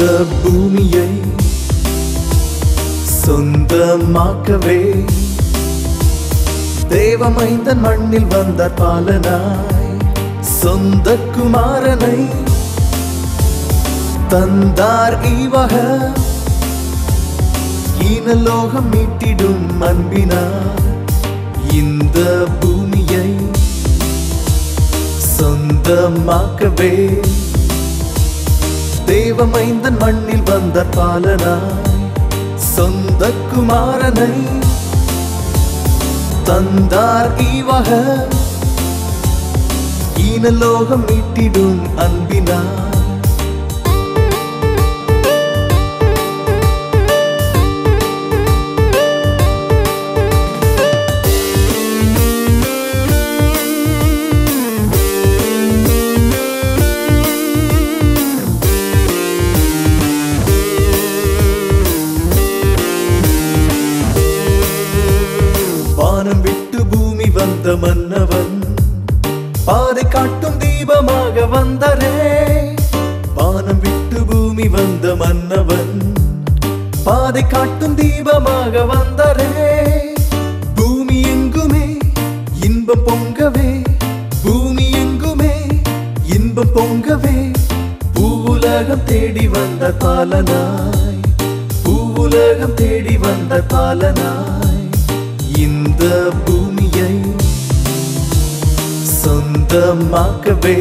இந்த பூமியை சொந்தமாக்கவே தேவமைந்தன் மண்ணில் வந்த பாலனாய் சொந்த குமாரனை தந்தார் ஈவக ஈனலோகம் மீட்டிடும் அன்பினார் இந்த பூமியை சொந்தமாக்கவே தேவமைந்தன் மண்ணில் வந்த பாலனாய் சொந்த குமாரனை தந்தார் ஈவக ஈனலோகம் மீட்டிடும் அன்பினார் வானம் விட்டு பூமி வந்த மன்னவன் பாதை காட்டும் தீபமாக வந்தரே வானம் விட்டு பூமி வந்த மன்னவன் பாதை காட்டும் தீபமாக வந்தரே பூமி எங்குமே இன்பம் பொங்கவே பூமி எங்குமே இன்பம் பொங்கவே பூவுலகம் தேடி வந்த பாலனாய் பூவுலகம் தேடி வந்த பாலனாய் இந்த பூமியை சொந்தமாக்கவே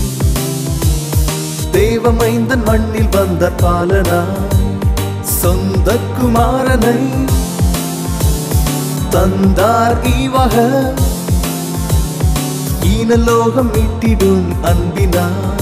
தேவமைந்தன் மண்ணில் வந்த பாலனாய் சொந்த குமாரனை தந்தார் ஈவக ஈனலோகம் மீட்டிடும் அன்பினார்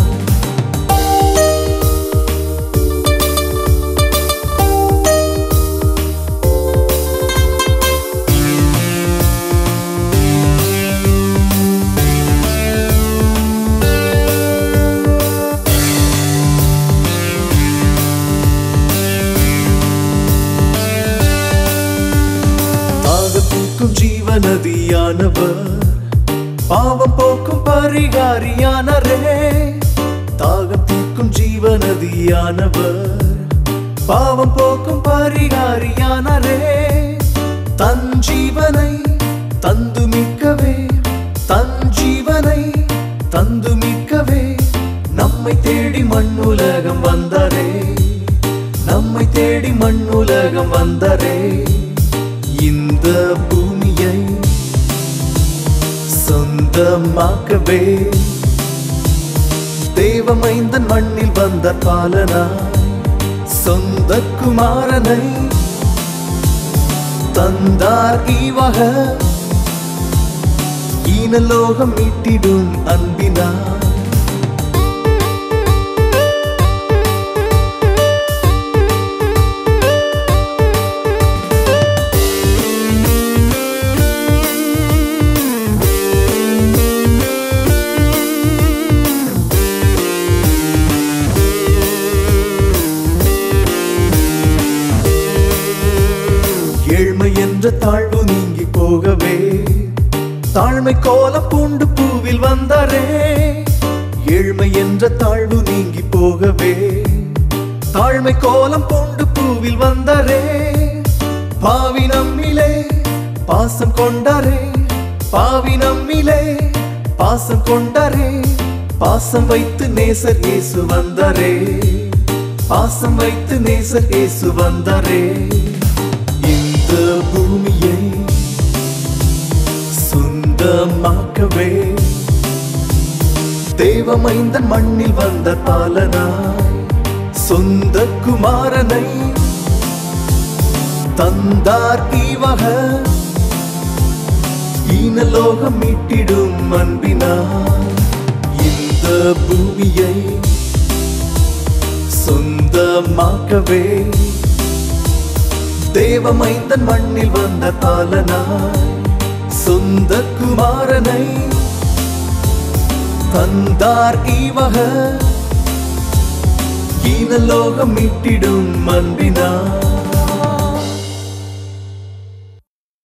தாகத்தூக்கும் ஜீவநதியானவர் பாவம் போக்கும் பரிகாரியானரே தாகம் தீர்க்கும் ஜீவநதியானவர் பாவம் போக்கும் பரிகாரியானரே தன் ஜீவனை தந்து மிக்கவே தன் ஜீவனை தந்து மிக்கவே நம்மை தேடி மண்ணுலகம் வந்தாரே நம்மை தேடி மண்ணுலகம் வந்தாரே இந்த பூமியை சொந்தமாக்கவே தேவமைந்தன் மண்ணில் வந்த பாலனாய் சொந்த குமாரனை தந்தார் ஈவக ஈனலோகம் மீட்டிடும் அன்பினார் ஏழ்மை என்ற தாழ்வு நீங்கி போகவே தாழ்மை கோலம் பூண்டு பூவில் வந்தாரே ஏழ்மை என்ற தாழ்வு நீங்கி போகவே தாழ்மை கோலம் பூண்டு பூவில் வந்தாரே பாவி நம்மிலே பாசம் கொண்டாரே பாவி நம்மிலே பாசம் கொண்டாரே பாசம் வைத்து நேசர் இயேசு வந்தாரே பாசம் வைத்து நேசர் இயேசு வந்தாரே இந்த பூமியை சொந்தமாக்கவே தேவமைந்தன் மண்ணில் வந்த பாலனாய் சொந்த குமாரனை தந்தார் ஈவக ஈனலோகம் மீட்டிடும் அன்பினார் இந்த பூமியை சொந்தமாக்கவே தேவமைந்தன் மண்ணில் வந்த பாலனாய் சொந்த குமாரனை தந்தார் ஈவக ஈனலோகம் மீட்டிடும் அன்பினார்